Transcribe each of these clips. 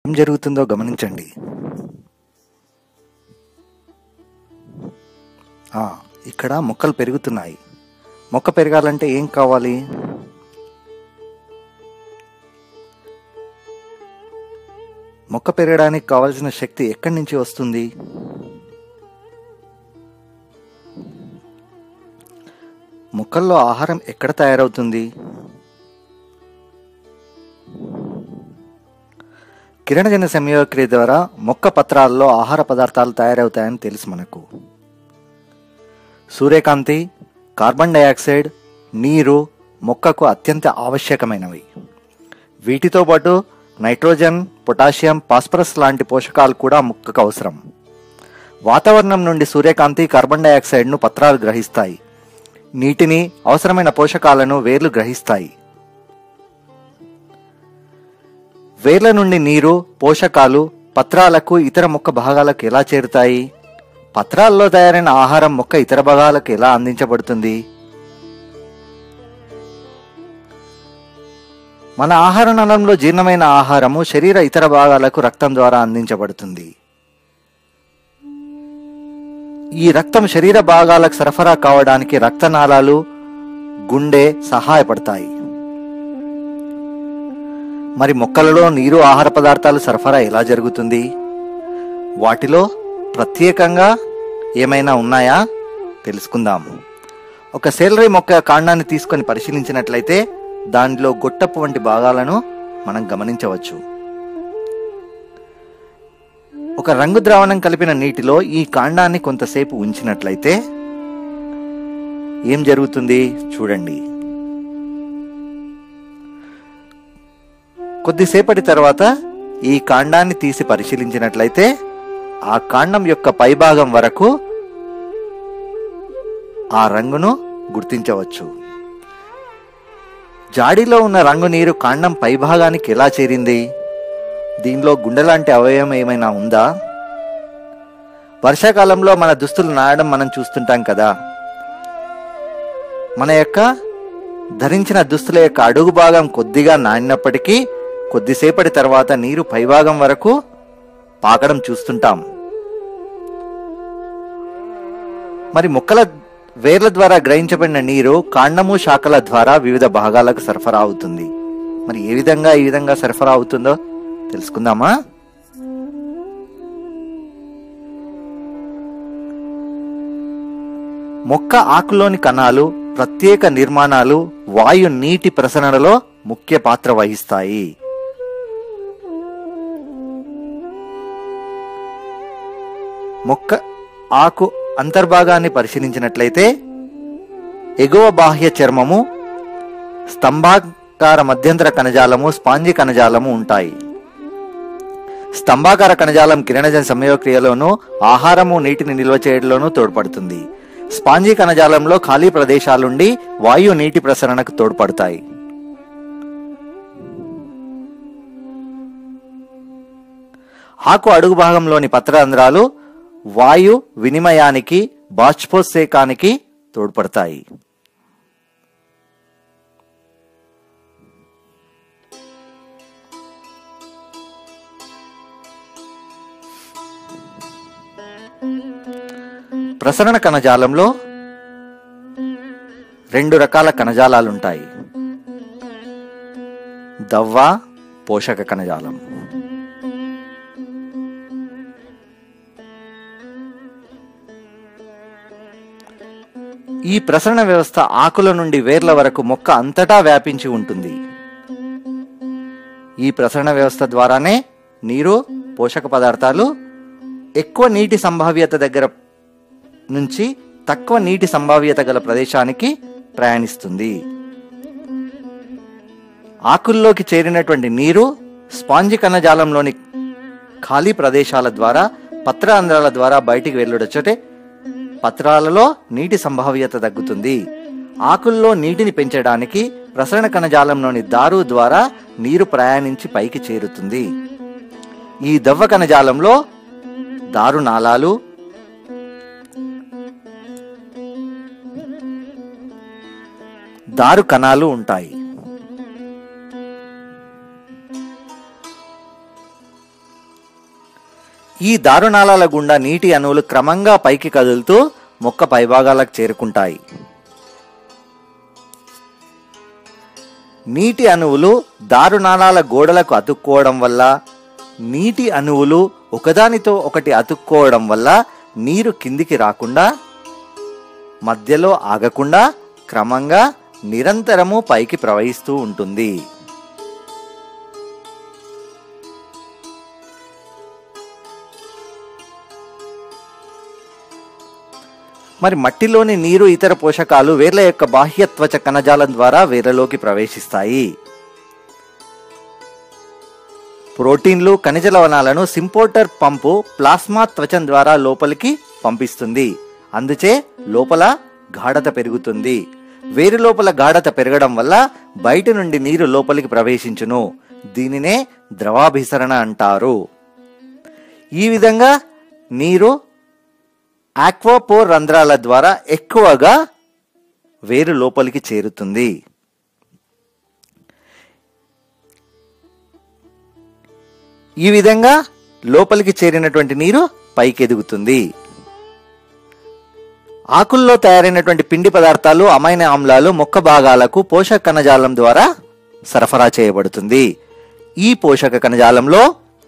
ఏం జరుగుతుందో గమనించండి ఆ, ఇక్కడ మొక్కలు పెరుగుతున్నాయి మొక్క పెరగాలంటే ఏం కావాలి మొక్క పెరగడానికి కావలసిన శక్తి ఎక్కడి నుంచి వస్తుంది మొక్కల్లో ఆహారం ఎక్కడ తయారవుతుంది కిరణజన్య సంయోగక్రియ ద్వారా మొక్క పత్రాల్లో ఆహార పదార్థాలు తయారవుతాయని తెలుసు మనకు సూర్యకాంతి కార్బన్ డయాక్సైడ్ నీరు మొక్కకు అత్యంత ఆవశ్యకమైనవి వీటితో పాటు నైట్రోజన్ పొటాషియం ఫాస్ఫరస్ లాంటి పోషకాలు కూడా మొక్కకు అవసరం వాతావరణం నుండి సూర్యకాంతి కార్బన్ డయాక్సైడ్ను పత్రాలు గ్రహిస్తాయి నీటిని అవసరమైన పోషకాలను వేర్లు గ్రహిస్తాయి వేర్ల నుండి నీరు పోషకాలు పత్రాలకు ఇతర మొక్క భాగాలకు ఎలా చేరుతాయి పత్రాల్లో తయారైన ఆహారం మొక్క ఇతర భాగాలకు ఎలా అందించబడుతుంది మన ఆహార నలంలో జీర్ణమైన ఆహారము శరీర ఇతర భాగాలకు రక్తం ద్వారా అందించబడుతుంది ఈ రక్తం శరీర భాగాలకు సరఫరా కావడానికి రక్తనాళాలు గుండె సహాయపడతాయి మరి మొక్కలలో నీరు ఆహార పదార్థాలు సరఫరా ఎలా జరుగుతుంది వాటిలో ప్రత్యేకంగా ఏమైనా ఉన్నాయా తెలుసుకుందాం ఒక సేలరీ మొక్క కాండాన్ని తీసుకొని పరిశీలించినట్లయితే దానిలో గొట్టపు వంటి భాగాలను మనం గమనించవచ్చు ఒక రంగు ద్రావణం కలిపిన నీటిలో ఈ కాండాన్ని కొంతసేపు ఉంచినట్లయితే ఏం జరుగుతుంది చూడండి కొద్దిసేపటి తర్వాత ఈ కాండాన్ని తీసి పరిశీలించినట్లయితే ఆ కాండం యొక్క పైభాగం వరకు ఆ రంగును గుర్తించవచ్చు జాడీలో ఉన్న రంగు నీరు కాండం పైభాగానికి ఎలా చేరింది దీనిలో గుండె లాంటి అవయవం ఏమైనా ఉందా వర్షాకాలంలో మన దుస్తులు నాయడం మనం చూస్తుంటాం కదా మన యొక్క ధరించిన దుస్తుల యొక్క అడుగు భాగం కొద్దిగా నానినప్పటికీ కొద్దిసేపటి తర్వాత నీరు పైభాగం వరకు పాకడం చూస్తుంటాం మరి మొక్కల వేర్ల ద్వారా గ్రహించబడిన నీరు కాండము శాఖల ద్వారా వివిధ భాగాలకు సరఫరా అవుతుంది మరి ఏ విధంగా ఈ విధంగా సరఫరా అవుతుందో తెలుసుకుందామా మొక్క ఆకులోని కణాలు ప్రత్యేక నిర్మాణాలు వాయు నీటి ప్రసరణలో ముఖ్య పాత్ర వహిస్తాయి మొక్క ఆకు అంతర్భాగాన్ని పరిశీలించినట్లయితే ఎగువ బాహ్య చర్మము స్తంభాకార మధ్యంతర కణజాలము స్పాంజి కణజాలము ఉంటాయి స్తంభాకార కణజాలం కిరణజన సంయోగక్రియలోను ఆహారము నీటిని నిల్వ చేయడంలోనూ తోడ్పడుతుంది స్పాంజీ కణజాలంలో ఖాళీ ప్రదేశాలుండి వాయు నీటి ప్రసరణకు తోడ్పడతాయి ఆకు అడుగు భాగంలోని పత్రరంధ్రాలు వాయు వినిమయానికి బాష్పోత్సేకానికి తోడ్పడతాయి ప్రసరణ కణజాలంలో రెండు రకాల కణజాలాలుంటాయి దవ్వ పోషక కణజాలం ఈ ప్రసరణ వ్యవస్థ ఆకుల నుండి వేర్ల వరకు మొక్క అంతటా వ్యాపించి ఉంటుంది ఈ ప్రసరణ వ్యవస్థ ద్వారానే నీరు పోషక పదార్థాలు ఎక్కువ నీటి సంభావ్యత దగ్గర నుంచి తక్కువ నీటి సంభావ్యత గల ప్రదేశానికి ప్రయాణిస్తుంది ఆకుల్లోకి చేరినటువంటి నీరు స్పాంజి కణజాలంలోని ఖాళీ ప్రదేశాల ద్వారా పత్ర అంధ్రాల ద్వారా బయటికి వెళ్ళుడొచ్చటే పత్రాలలో నీటి సంభావ్యత తగ్గుతుంది ఆకుల్లో నీటిని పెంచడానికి ప్రసరణ కణజాలంలోని దారు ద్వారా నీరు ప్రయాణించి పైకి చేరుతుంది ఈ దవ్వ కణజాలంలో దారు నాళాలు దారు కణాలు ఉంటాయి ఈ దారునాళాల గుండా నీటి అణువులు క్రమంగా పైకి కదులుతూ మొక్క పైభాగాలకు చేరుకుంటాయి నీటి అణువులు దారునాళాల గోడలకు అతుక్కోవడం వల్ల నీటి అణువులు ఒకదానితో ఒకటి అతుక్కోవడం వల్ల నీరు కిందికి రాకుండా మధ్యలో ఆగకుండా క్రమంగా నిరంతరము పైకి ప్రవహిస్తూ ఉంటుంది మరి మట్టిలోని నీరు ఇతర పోషకాలు వేర్ల యొక్క బాహ్య త్వచ కణజాలం ద్వారా వేర్లలోకి ప్రవేశిస్తాయి ప్రోటీన్లు ఖనిజ లవణాలను సింపోర్టర్ పంపు ప్లాస్మా త్వచం ద్వారా లోపలికి పంపిస్తుంది అందుచే లోపల గాఢత పెరుగుతుంది వేరు లోపల గాఢత పెరగడం వల్ల బయట నుండి నీరు లోపలికి ప్రవేశించును దీనినే ద్రవాభిసరణ అంటారు ఈ విధంగా నీరు ఆక్వాపోర్ రంధ్రాల ద్వారా ఎక్కువగా వేరు లోపలికి చేరుతుంది ఈ విధంగా లోపలికి చేరినటువంటి నీరు పైకి ఎదుగుతుంది ఆకుల్లో తయారైనటువంటి పిండి పదార్థాలు అమైన ఆమ్లాలు మొక్క భాగాలకు పోషక కణజాలం ద్వారా సరఫరా చేయబడుతుంది ఈ పోషక కణజాలంలో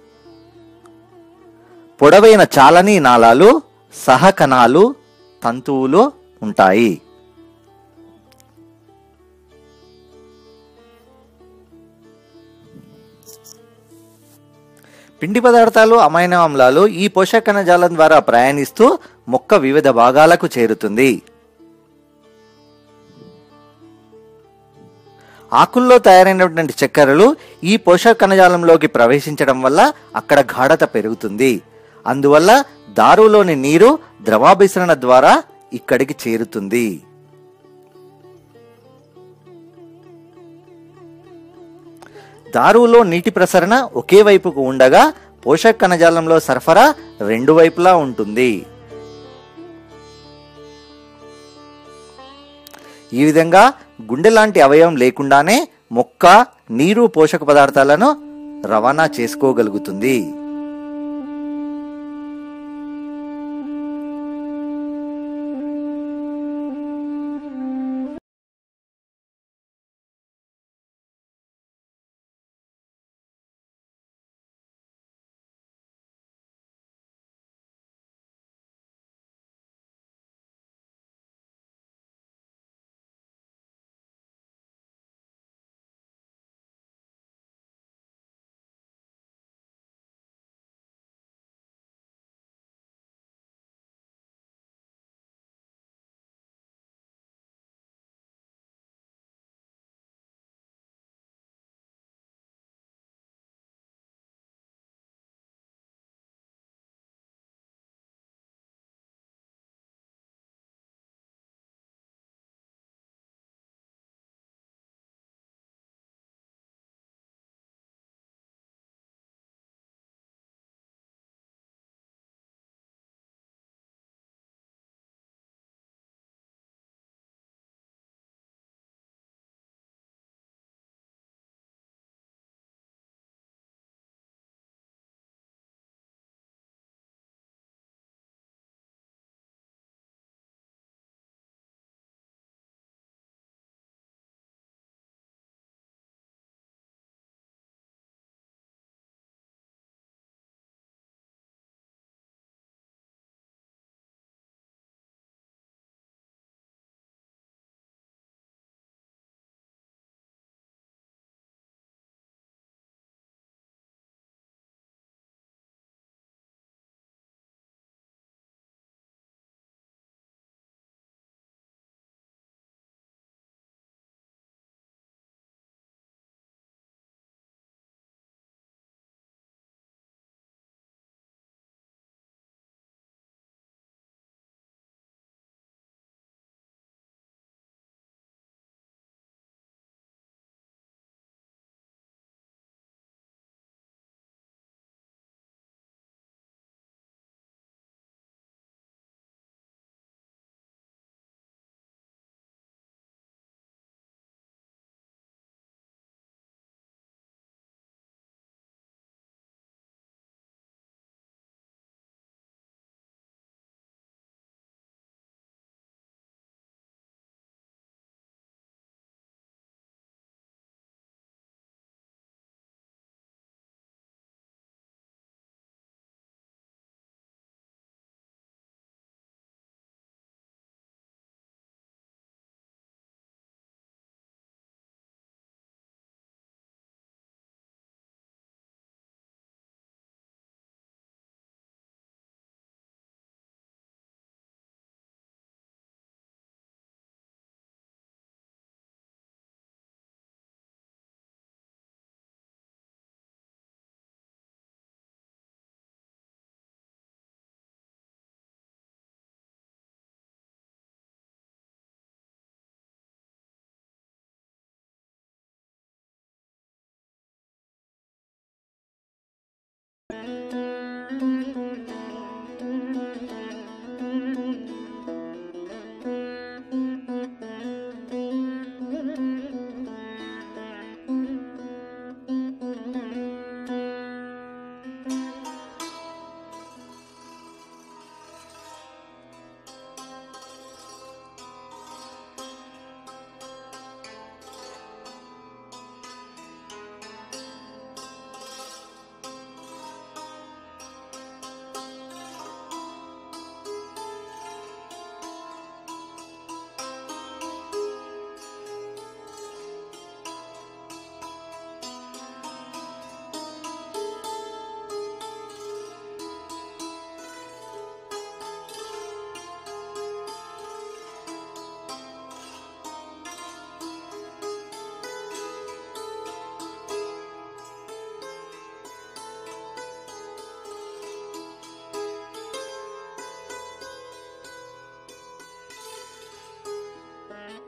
పొడవైన చాలని నాళాలు సహకణాలు తంతువులు ఉంటాయి పిండి పదార్థాలు అమైనో ఆమ్లాలు ఈ పోషక కణజాలం ద్వారా ప్రయాణిస్తూ మొక్క వివిధ భాగాలకు చేరుతుంది ఆకుల్లో తయారైనటువంటి చక్కెరలు ఈ పోషక కణజాలంలోకి ప్రవేశించడం వల్ల అక్కడ గాఢత పెరుగుతుంది అందువల్ల దారులోని నీరు ద్రవాభిసరణ ద్వారా ఇక్కడికి చేరుతుంది దారువులో నీటి ప్రసరణ ఒకే వైపుకు ఉండగా పోషక కణజాలంలో సరఫరా రెండు వైపులా ఉంటుంది ఈ విధంగా గుండె లాంటి అవయవం లేకుండానే మొక్క నీరు పోషక పదార్థాలను రవాణా చేసుకోగలుగుతుంది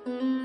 Thank